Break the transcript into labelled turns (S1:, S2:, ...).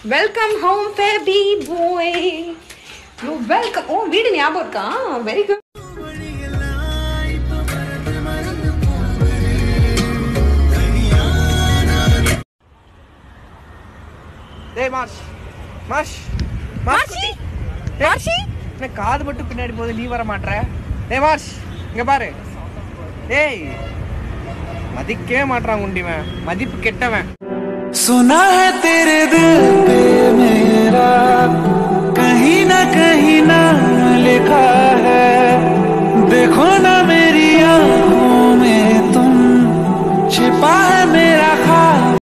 S1: welcome home baby boy you welcome oh வீடு ஞாபகம் இருக்கா வெரி குட்
S2: டேய் மார்ஷ் மார்ஷ் மார்ஷி மார்ஷி என்ன காது மட்டும் பின்னாடி போகுது நீ வர மாட்ற டேய் மார்ஷ் இங்க பாரு டேய் மதிக்கவே மாட்றான் உண்டிவன் மதிப்பு கெட்டவன்
S3: सुना है तेरे दिल पे